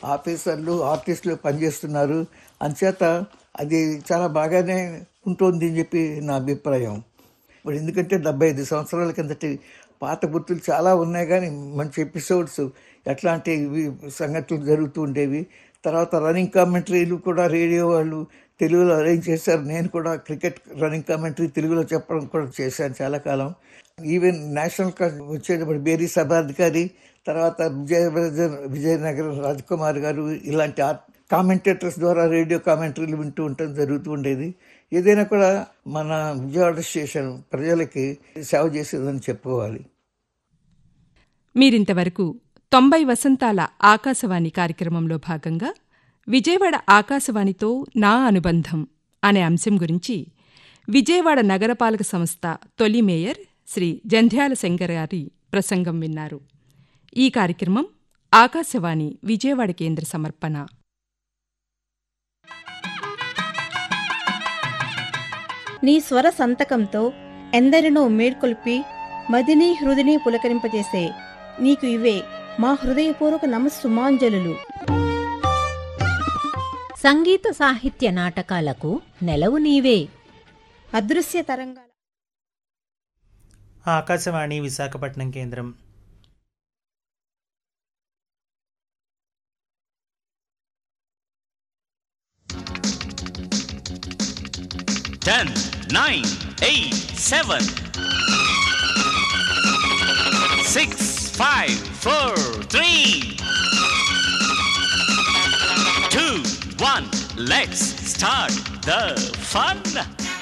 ఆఫీసర్లు ఆర్టిస్టులు పనిచేస్తున్నారు అంచేత అది చాలా బాగానే ఉంటుంది అని చెప్పి నా అభిప్రాయం ఇప్పుడు ఎందుకంటే డెబ్బై ఐదు సంవత్సరాల కిందటి పాత గుర్తులు చాలా ఉన్నాయి కానీ మంచి ఎపిసోడ్స్ ఎట్లాంటి ఇవి సంగతులు జరుగుతూ ఉండేవి తర్వాత రన్నింగ్ కామెంటరీలు కూడా రేడియో వాళ్ళు తెలుగులో అరేంజ్ చేశారు నేను కూడా క్రికెట్ రన్నింగ్ కామెంటరీ తెలుగులో చెప్పడం కూడా చేశాను చాలా కాలం ఈవెన్ నేషనల్ కా- వచ్చేటప్పుడు బేరీ సభాధికారి తర్వాత విజయ విజయనగరం రాజ్కుమార్ గారు ఇలాంటి ఆర్ కామెంటేటర్స్ ద్వారా రేడియో కామెంటరీలు వింటూ ఉండటం జరుగుతూ ఉండేది ఏదైనా కూడా మన విజయవాడ స్టేషన్ ప్రజలకి సేవ చేసేదని చెప్పుకోవాలి మీరింతవరకు తొంభై వసంతాల ఆకాశవాణి కార్యక్రమంలో భాగంగా విజయవాడ ఆకాశవాణితో నా అనుబంధం అనే అంశం గురించి విజయవాడ నగరపాలక సంస్థ తొలి మేయర్ శ్రీ జంధ్యాల శంకర్ గారి ప్రసంగం విన్నారు ఈ కార్యక్రమం ఆకాశవాణి విజయవాడ కేంద్ర సమర్పణ నీ స్వర సంతకంతో ఎందరినో మేల్కొల్పి మదిని హృదిని పులకరింపజేసే నీకు ఇవే మా హృదయపూర్వక నమస్సుమాంజలు సంగీత సాహిత్య నాటకాలకు నెలవు నీవే అదృశ్య తరంగాల ఆకాశవాణి విశాఖపట్నం కేంద్రం Ten, nine, eight, seven, six, five, four, three, two, one. Let's start the fun.